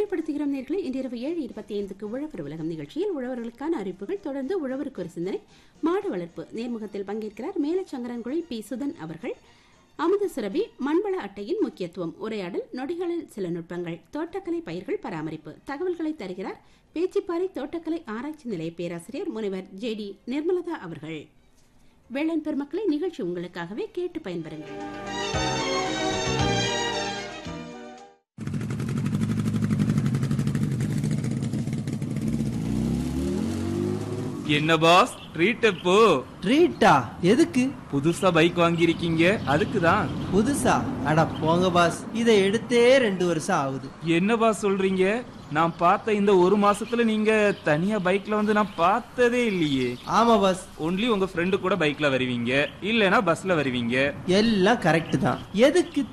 நினைவுபடுத்துகிறோம் நேர்களை இன்றிரவு ஏழு இருபத்தி ஐந்துக்கு உழவர் உலகம் நிகழ்ச்சியில் உழவர்களுக்கான அறிவிப்புகள் தொடர்ந்து உழவருக்கு ஒரு சிந்தனை மாடு வளர்ப்பு நேர்முகத்தில் பங்கேற்கிறார் மேலச்சங்கரன்குழி பி சுதன் அவர்கள் அமுத சுரபி மண்வள அட்டையின் முக்கியத்துவம் உரையாடல் நொடிகளில் சில நுட்பங்கள் தோட்டக்கலை பயிர்கள் பராமரிப்பு தகவல்களை தருகிறார் பேச்சிப்பாறை தோட்டக்கலை ஆராய்ச்சி நிலைய பேராசிரியர் முனைவர் ஜே டி நிர்மலதா அவர்கள் வேளாண் பெருமக்களை நிகழ்ச்சி உங்களுக்காகவே கேட்டு பயன்பெறுங்கள் என்ன பாஸ் ட்ரீட் எப்போ ட்ரீட்டா எதுக்கு புதுசா பைக் வாங்கியிருக்கீங்க அதுக்கு தான் புதுசா அட போங்க பாஸ் இதை எடுத்தே ரெண்டு வருஷம் ஆகுது என்ன பாஸ் சொல்றீங்க நான் பார்த்த இந்த ஒரு மாசத்துல நீங்க தனியா பைக்ல வந்து நான் பார்த்ததே இல்லையே ஆமா பாஸ் ஒன்லி உங்க ஃப்ரெண்டு கூட பைக்ல வருவீங்க இல்லனா பஸ்ல வருவீங்க எல்லாம் கரெக்ட் தான் எதுக்கு